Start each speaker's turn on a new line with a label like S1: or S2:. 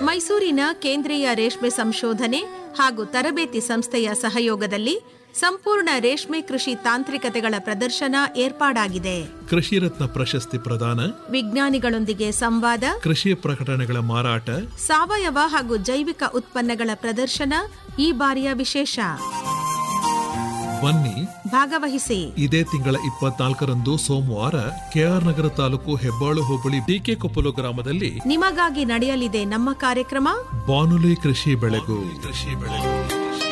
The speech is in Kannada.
S1: ಮೈಸೂರಿನ ಕೇಂದ್ರೀಯ ರೇಷ್ಮೆ ಸಂಶೋಧನೆ ಹಾಗೂ ತರಬೇತಿ ಸಂಸ್ಥೆಯ ಸಹಯೋಗದಲ್ಲಿ ಸಂಪೂರ್ಣ ರೇಷ್ಮೆ ಕೃಷಿ ತಾಂತ್ರಿಕತೆಗಳ ಪ್ರದರ್ಶನ ಏರ್ಪಾಡಾಗಿದೆ
S2: ಕೃಷಿ ರತ್ನ ಪ್ರಶಸ್ತಿ ಪ್ರದಾನ
S1: ವಿಜ್ಞಾನಿಗಳೊಂದಿಗೆ ಸಂವಾದ
S2: ಕೃಷಿ ಪ್ರಕಟಣೆಗಳ ಮಾರಾಟ
S1: ಸಾವಯವ ಹಾಗೂ ಜೈವಿಕ ಉತ್ಪನ್ನಗಳ ಪ್ರದರ್ಶನ ಈ ಬಾರಿಯ ವಿಶೇಷ
S2: ಬನ್ನಿ
S1: ಭಾಗವಹಿಸಿ
S2: ಇದೇ ತಿಂಗಳ ಇಪ್ಪತ್ನಾಲ್ಕರಂದು ಸೋಮವಾರ ಕೆಆರ್ ನಗರ ತಾಲೂಕು ಹೆಬ್ಬಾಳು ಹೋಬಳಿ ಡಿಕೆ ಕೊಪ್ಪಲು ಗ್ರಾಮದಲ್ಲಿ
S1: ನಿಮಗಾಗಿ ನಡೆಯಲಿದೆ ನಮ್ಮ ಕಾರ್ಯಕ್ರಮ
S2: ಬಾನುಲಿ ಕೃಷಿ ಬೆಳೆಗು ಕೃಷಿ ಬೆಳೆಗು